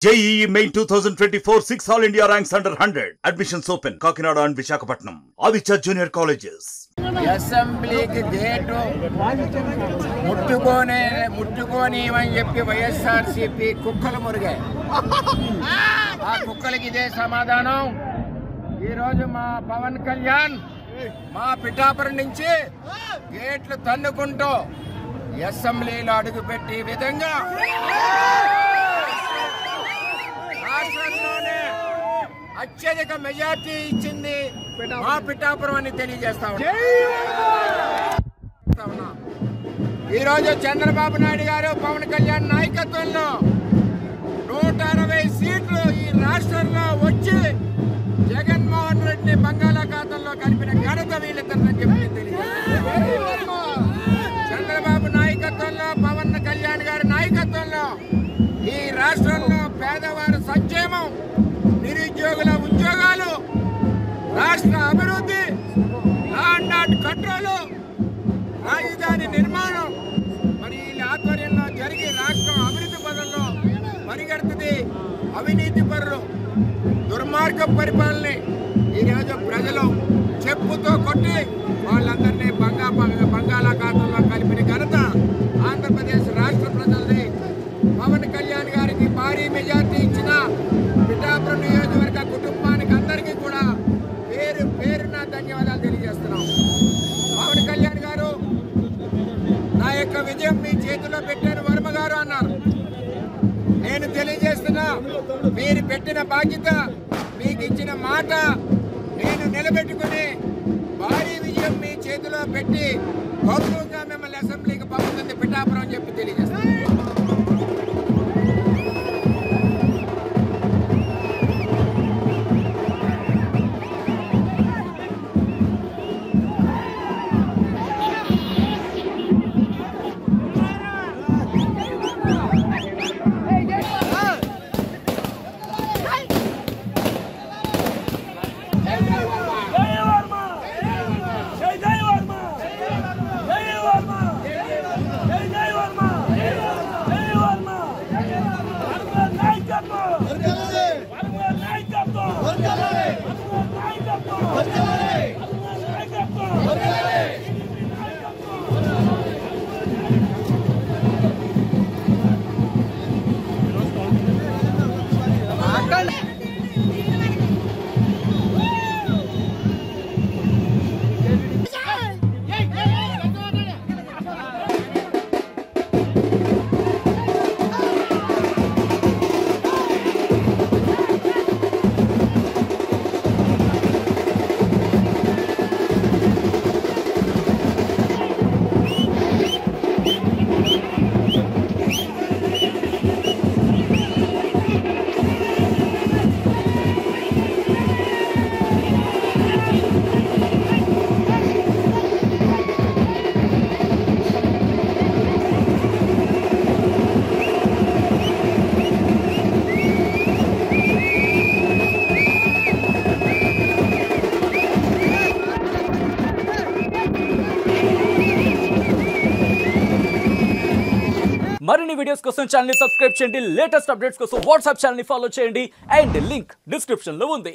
JEE main two thousand twenty four six all India ranks under hundred admissions open Kakinada and Visakhapatnam Aditya junior colleges అసెంబ్లీకి gate ముట్టుకోనే ముట్టుకోనివని చెప్పి వైఎస్ఆర్సీపీ కుక్కలు మురిగాయి ఆ కుక్కలకి ఇదే సమాధానం ఈరోజు మా పవన్ కళ్యాణ్ మా పిఠాపురం నుంచి గేట్లు తన్నుకుంటూ అసెంబ్లీలో అడుగుపెట్టి విధంగా రాష్ట్రంలోనే అత్యధిక మెజార్టీ ఇచ్చింది మా పిఠాపురం అని తెలియజేస్తా ఉన్నా ఈ రోజు చంద్రబాబు నాయుడు గారు పవన్ కళ్యాణ్ నాయకత్వంలో నూట అరవై సీట్లు ఈ రాష్ట్రంలో వచ్చి జగన్మోహన్ రెడ్డి బంగాళాఖాతంలో కలిపిన ఘనత వీళ్ళిద్దరని చెప్పి తెలియజేస్తున్నా. చంద్రబాబు నాయకత్వంలో పవన్ కళ్యాణ్ గారి నాయకత్వంలో ఈ రాష్ట్రంలో పేదవారి సంక్షేమం నిరుద్యోగుల ఉద్యోగాలు రాష్ట్ర అభివృద్ధి లాండ్ ఆర్డర్ కంట్రోల్ రాజధాని నిర్మాణం మరి వీళ్ళ ఆధ్వర్యంలో జరిగి రాష్ట్రం అభివృద్ధి పదంలో పరిగెడుతుంది అవినీతి పరులు దుర్మార్గ పరిపాలన ఈరోజు ప్రజలు చెప్పుతో కొట్టి వాళ్ళందరినీ బంగా బంగా- బంగాళాఖాతంలో కలిపిన ఘనత ఆంధ్రప్రదేశ్ రాష్ట్ర ప్రజలది పవన్ కళ్యాణ్ గారికి భారీ మెజార్టీ ఇచ్చిన పిఠాపురం నియోజకవర్గ కుటుంబానికి అందరికీ కూడా పేరు పేరున ధన్యవాదాలు తెలియజేస్తున్నాం పవన్ కళ్యాణ్ గారు నా యొక్క విజయం మీ చేతిలో పెట్టారు వర్మ గారు అన్నారు నేను తెలియజేస్తున్నా మీరు పెట్టిన బాధ్యత మీకు ఇచ్చిన మాట నేను నిలబెట్టుకుని భారీ విజయం మీ చేతిలో పెట్టి గౌరవంగా మిమ్మల్ని అసెంబ్లీకి పంపుతుంది పిఠాపురం అని చెప్పి తెలియజేస్తాను జై వర్మ జై జై వర్మ జై వర్మ జై జై వర్మ జై వర్మ వర్మ నాయకత్వం వర్మ నాయకత్వం వర్మ నాయకత్వం వర్మ నాయకత్వం మరిన్ని వీడియోస్ కోసం ఛానల్ సబ్స్క్రైబ్ చేయండి లేటెస్ట్ అప్డేట్స్ కోసం వాట్సాప్ ఛానల్ ఫాలో చేయండి అండ్ లింక్ డిస్క్రిప్షన్ లో ఉంది